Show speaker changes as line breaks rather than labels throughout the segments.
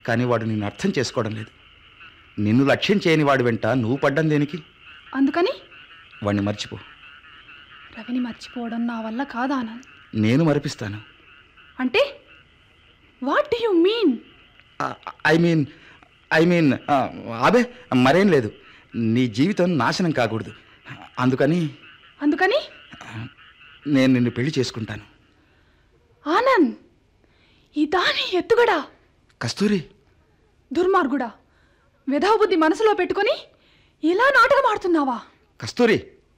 కానీ వాడు నిన్ను అర్థం చేసుకోవడం లేదు నిన్ను లక్ష్యం చేయని వాడి వెంట నువ్వు పడ్డం దేనికి
అందుకని
వాడిని మర్చిపో
రవిని మర్చిపోవడం నా వల్ల కాదా ఆనంద్
నేను మరిపిస్తాను
అంటే what do you mean
I mean I mean అబే మరేం లేదు నీ జీవితం నాశనం కాకూడదు అందుకని
అందుకని
నేను నిన్ను పెళ్లి చేసుకుంటాను
ఆనంద్ ఇదా నీ ఎత్తుగడా
కస్తూరి
దుర్మార్గుడా విధవ బుద్ధి మనసులో పెట్టుకొని ఇలా నాటకం ఆడుతున్నావా
కస్తూరి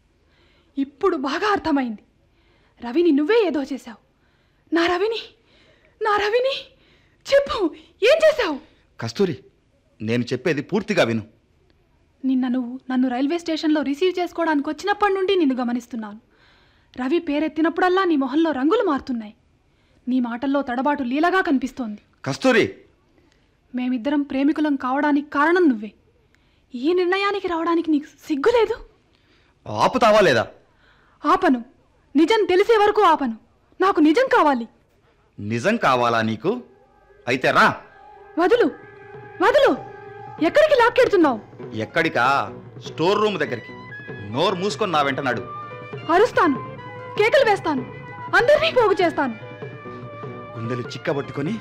ఇప్పుడు బాగా అర్థమైంది రవిని నువ్వే ఏదో చేశావు నా రవిని నా రవిని చెప్పు ఏం చేశావు
కస్తూరి నేను చెప్పేది పూర్తిగా విను
నిన్న నువ్వు నన్ను రైల్వే స్టేషన్లో రిసీవ్ చేసుకోవడానికి వచ్చినప్పటి నుండి నిన్ను గమనిస్తున్నాను రవి పేరెత్తినప్పుడల్లా నీ మొహంలో రంగులు మారుతున్నాయి నీ మాటల్లో తడబాటు లీలగా కనిపిస్తోంది
కస్తూరి
మేమిద్దరం ప్రేమికులం కావడానికి కారణం నువ్వే ఈ నిర్ణయానికి రావడానికి నీకు సిగ్గు లేదు
ఆపుతావా లేదా
ఆపను నిజం తెలిసే వరకు ఆపను నాకు నిజం కావాలి
నిజం కావాలా నీకు అయితే రా
వదులు వదులు ఎక్కడికి లాక్కెడుతున్నావు
ఎక్కడికా స్టోర్ రూమ్ దగ్గరికి నోరు మూసుకొని నా వెంట నడు
అరుస్తాను కేకలు వేస్తాను అందరినీ పోగు చేస్తాను
గుండెలు చిక్కబట్టుకొని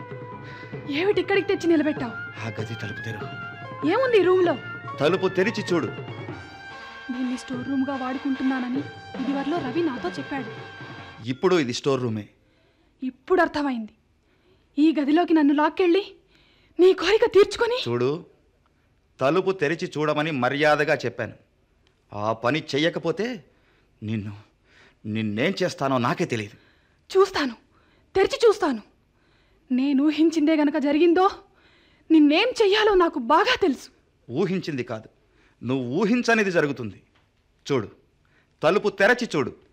ఏమిటి ఇక్కడికి తెచ్చి నిలబెట్టావు
ఆ గది తలుపు తెరు
ఏముంది ఈ రూమ్లో
తలుపు తెరిచి చూడు
దీన్ని స్టోర్ రూమ్గా వాడుకుంటున్నానని ఇదివరలో రవి నాతో చెప్పాడు
ఇప్పుడు ఇది స్టోర్ రూమే
ఇప్పుడు అర్థమైంది ఈ గదిలోకి నన్ను లాక్కెళ్ళి నీ కోరిక తీర్చుకొని
చూడు తలుపు తెరిచి చూడమని మర్యాదగా చెప్పాను ఆ పని చెయ్యకపోతే నిన్ను నిన్నేం చేస్తానో నాకే తెలియదు
చూస్తాను తెరిచి చూస్తాను నేను ఊహించిందే గనక జరిగిందో నిన్నేం చెయ్యాలో నాకు బాగా తెలుసు
ఊహించింది కాదు నువ్వు ఊహించనిది జరుగుతుంది చూడు తలుపు తెరచి చూడు